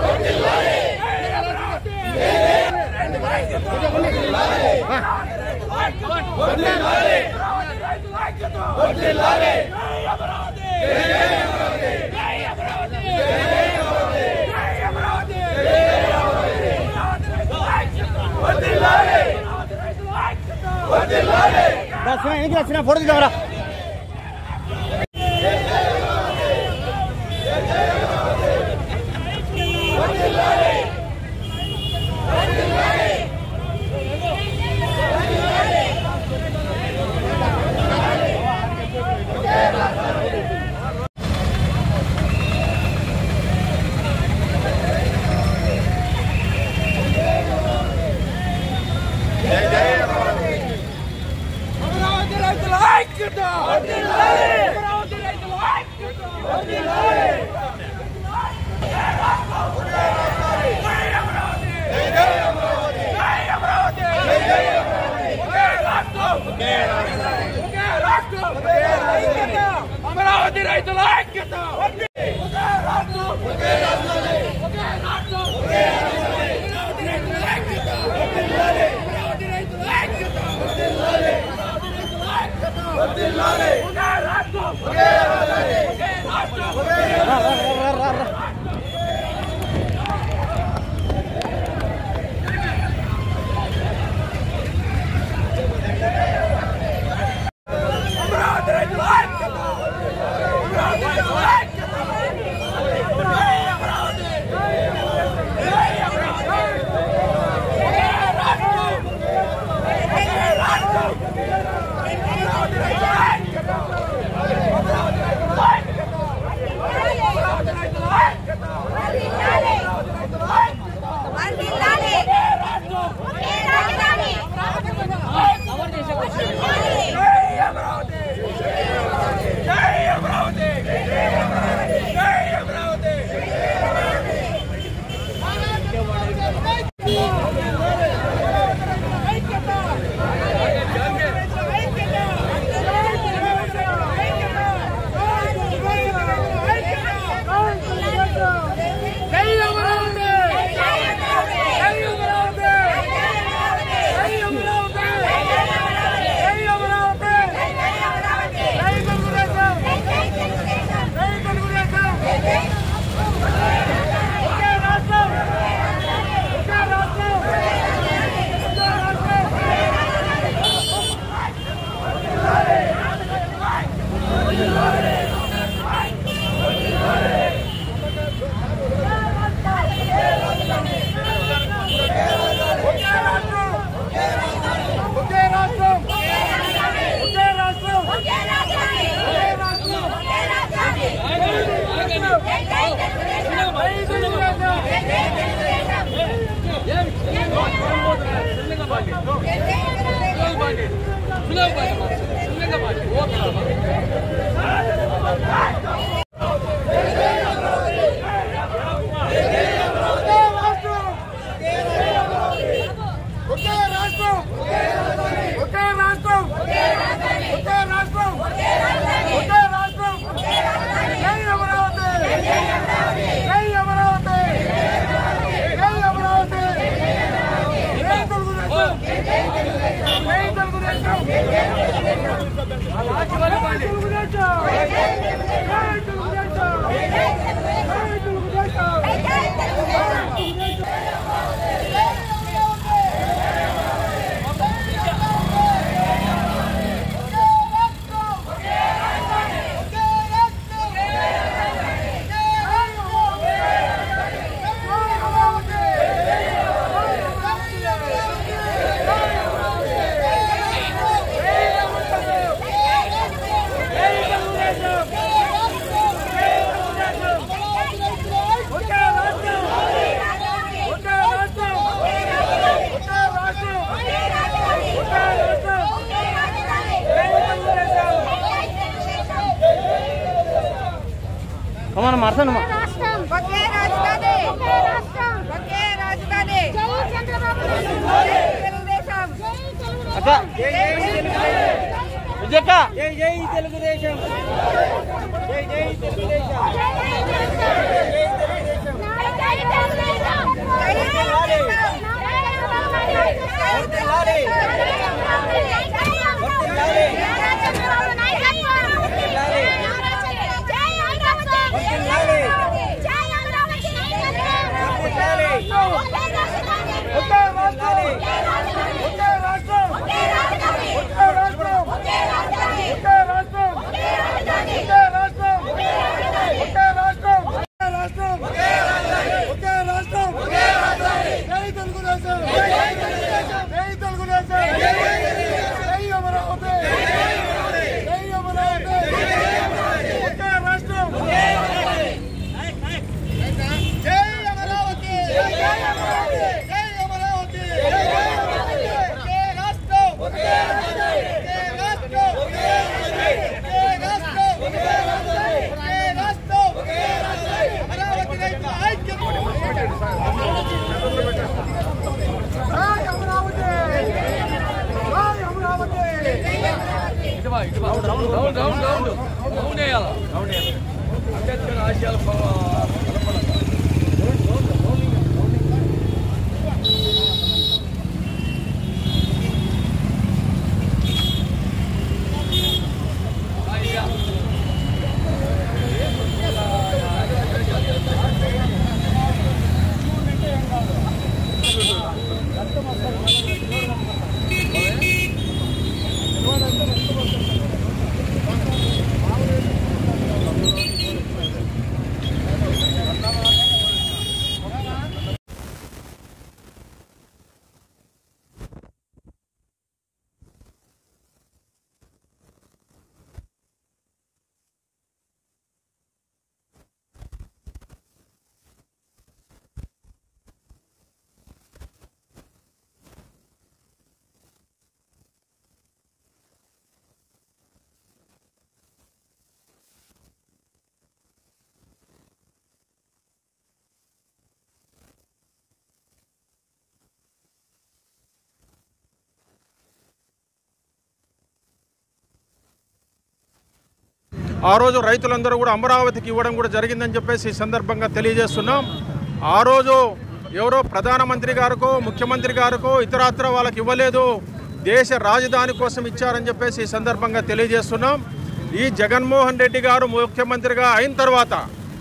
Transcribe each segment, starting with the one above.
వచ్చిన ఫోటో తీద్దామరా అమరావతి రైతుల ఐక్యత అమరావతి రైతుల ఐక్యత అమరావతి రైతుల ఐక్యత ఒకే రాష్ట్రం ఒకే రాష్ట్రం ఒకే రాష్ట్రం ఒకే అమరావతి రైతుల ఐక్యత అమరావతి రైతుల ఐక్యత ఒకే రాష్ట్రం ఒకే రాష్ట్రం ఒకే అమరావతి రైతుల ఐక్యత అమరావతి రైతుల ఐక్యత జై అమరావతి జై అమరావతి ఒకే రాష్ట్రం ఒకే రాష్ట్రం అమరావతి రైతుల ఐక్యత అమరావతి రైతుల ఐక్యత అమరావతి రైతుల ఐక్యత అమరావతి రైతుల ఐక్యత జై అమరావతి జై అమరావతి జై అమరావతి జై అమరావతి జై అమరావతి జై అమరావతి జై అమరావతి జై తెలుగుదేశం జై తెలుగుదేశం ఒకే రాష్ట్రం ఒకే రాష్ట్రం ఒకే రాష్ట్రం ఒకే రాష్ట్రం ఒకే రాష్ట్రం ఒకే రాష్ట్రం ఒకే రాష్ట్రం ఒకే రాష్ట్రం ఒకే రాష్ట్రం ఒకే రాష్ట్రం ఒకే రాష్ట్రం ఒకే రాష్ట్రం జై అమరావతి జై అమరావతి జై అమరావతి జై తెలుగుదేశం జై తెలుగుదేశం జై తెలుగుదేశం జై తెలుగుదేశం జై తెలుగుదేశం కమాన మార్తానమ్మా రాష్ట్రం ఒకే రాజధాని ఒకే రాష్ట్రం ఒకే రాజధాని జై చంద్రబాబు నాయుడు జై తెలుగుదేశం అక్క విజయక్క జై జై తెలుగుదేశం జై జై తెలుగుదేశం జై జై తెలుగుదేశం ఆశయాలు అంబేద్కర్ ఆశయాలు ఆ రోజు రైతులందరూ కూడా అమరావతికి ఇవ్వడం కూడా జరిగిందని చెప్పేసి ఈ సందర్భంగా తెలియజేస్తున్నాం ఆ రోజు ఎవరో ప్రధానమంత్రి గారికో ముఖ్యమంత్రి గారికో ఇతరత్ర వాళ్ళకి ఇవ్వలేదు దేశ రాజధాని కోసం ఇచ్చారని చెప్పేసి ఈ సందర్భంగా తెలియజేస్తున్నాం ఈ జగన్మోహన్ రెడ్డి గారు ముఖ్యమంత్రిగా అయిన తర్వాత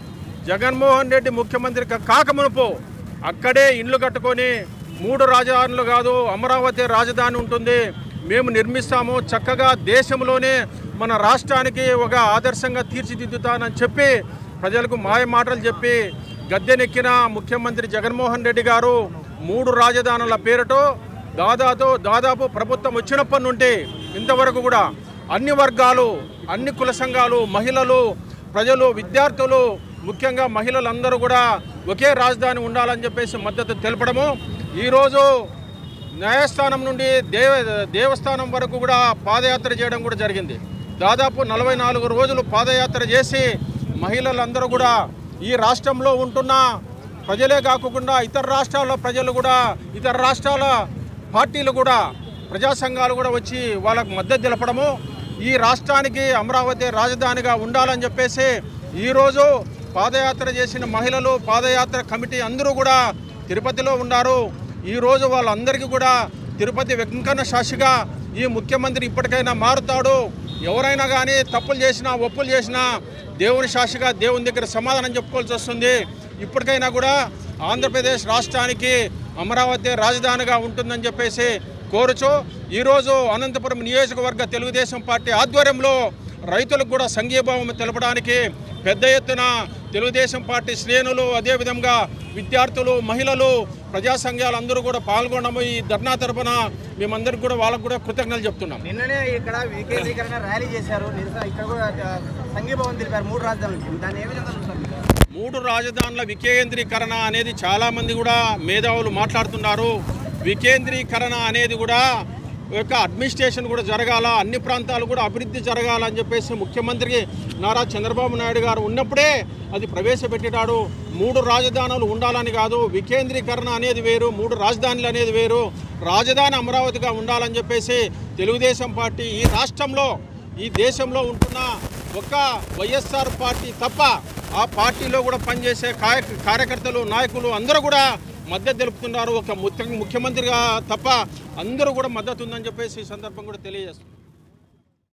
జగన్మోహన్ రెడ్డి ముఖ్యమంత్రి కా- కాకమునుపు అక్కడే ఇండ్లు కట్టుకొని మూడు రాజధానులు కాదు అమరావతి రాజధాని ఉంటుంది మేము నిర్మిస్తాము చక్కగా దేశంలోనే మన రాష్ట్రానికి ఒక ఆదర్శంగా తీర్చిదిద్దుతానని చెప్పి ప్రజలకు మాయ మాటలు చెప్పి గద్దెనెక్కిన ముఖ్యమంత్రి జగన్మోహన్ రెడ్డి గారు మూడు రాజధానుల పేరుతో దాదాపు దాదాపు ప్రభుత్వం వచ్చినప్పటి నుండి ఇంతవరకు కూడా అన్ని వర్గాలు అన్ని కుల సంఘాలు మహిళలు ప్రజలు విద్యార్థులు ముఖ్యంగా మహిళలందరూ కూడా ఒకే రాజధాని ఉండాలని చెప్పేసి మద్దతు తెలపడము ఈరోజు న్యాయస్థానం నుండి దేవ దేవస్థానం వరకు కూడా పాదయాత్ర చేయడం కూడా జరిగింది దాదాపు నలభై నాలుగు రోజులు పాదయాత్ర చేసి మహిళలందరూ కూడా ఈ రాష్ట్రంలో ఉంటున్న ప్రజలే కాకుండా ఇతర రాష్ట్రాల ప్రజలు కూడా ఇతర రాష్ట్రాల పార్టీలు కూడా ప్రజా సంఘాలు కూడా వచ్చి వాళ్ళకు మద్దతు తెలపడము ఈ రాష్ట్రానికి అమరావతి రాజధానిగా ఉండాలని చెప్పేసి ఈరోజు పాదయాత్ర చేసిన మహిళలు పాదయాత్ర కమిటీ అందరూ కూడా తిరుపతిలో ఉన్నారు ఈరోజు వాళ్ళందరికీ కూడా తిరుపతి వెంకన్న సాక్షిగా ఈ ముఖ్యమంత్రి ఇప్పటికైనా మారుతాడు ఎవరైనా కానీ తప్పులు చేసినా ఒప్పులు చేసినా దేవుని సాక్షిగా దేవుని దగ్గర సమాధానం చెప్పుకోవాల్సి వస్తుంది ఇప్పటికైనా కూడా ఆంధ్రప్రదేశ్ రాష్ట్రానికి అమరావతి రాజధానిగా ఉంటుందని చెప్పేసి కోరుచు ఈరోజు అనంతపురం నియోజకవర్గ తెలుగుదేశం పార్టీ ఆధ్వర్యంలో రైతులకు కూడా సంఘీభావం తెలపడానికి పెద్ద ఎత్తున తెలుగుదేశం పార్టీ శ్రేణులు అదేవిధంగా విద్యార్థులు మహిళలు ప్రజా సంఘాలు అందరూ కూడా పాల్గొనడము ఈ ధర్నా తరపున మేమందరికి కూడా వాళ్ళకు కూడా కృతజ్ఞతలు చెప్తున్నాం నిన్ననే ఇక్కడ వికేంద్రీకరణ ర్యాలీ చేశారు నిరసన ఇక్కడ కూడా ఆ, సంఘీభావం తెలిపారు మూడు రాజధానులు దాన్ని ఏ విధంగా చూస్తారు మీరు? మూడు రాజధానుల వికేంద్రీకరణ అనేది చాలామంది కూడా మేధావులు మాట్లాడుతున్నారు వికేంద్రీకరణ అనేది కూడా యొక్క అడ్మినిస్ట్రేషన్ కూడా జరగాల అన్ని ప్రాంతాలు కూడా అభివృద్ధి జరగాల అని చెప్పేసి ముఖ్యమంత్రి నారా చంద్రబాబు నాయుడు గారు ఉన్నప్పుడే అది ప్రవేశపెట్టినాడు మూడు రాజధానులు ఉండాలని కాదు వికేంద్రీకరణ అనేది వేరు మూడు రాజధానులు అనేది వేరు రాజధాని అమరావతిగా ఉండాలని చెప్పేసి తెలుగుదేశం పార్టీ ఈ రాష్ట్రంలో ఈ దేశంలో ఉంటున్న ఒక్క వైఎస్ఆర్ పార్టీ తప్ప ఆ పార్టీలో కూడా పనిచేసే కాయ కార్యకర్తలు నాయకులు అందరూ కూడా మద్దతు తెలుపుతున్నారు ఒక ముఖ్య ముఖ్యమంత్రిగా తప్ప అందరూ కూడా మద్దతు ఉందని చెప్పేసి ఈ సందర్భం కూడా తెలియజేస్తున్నారు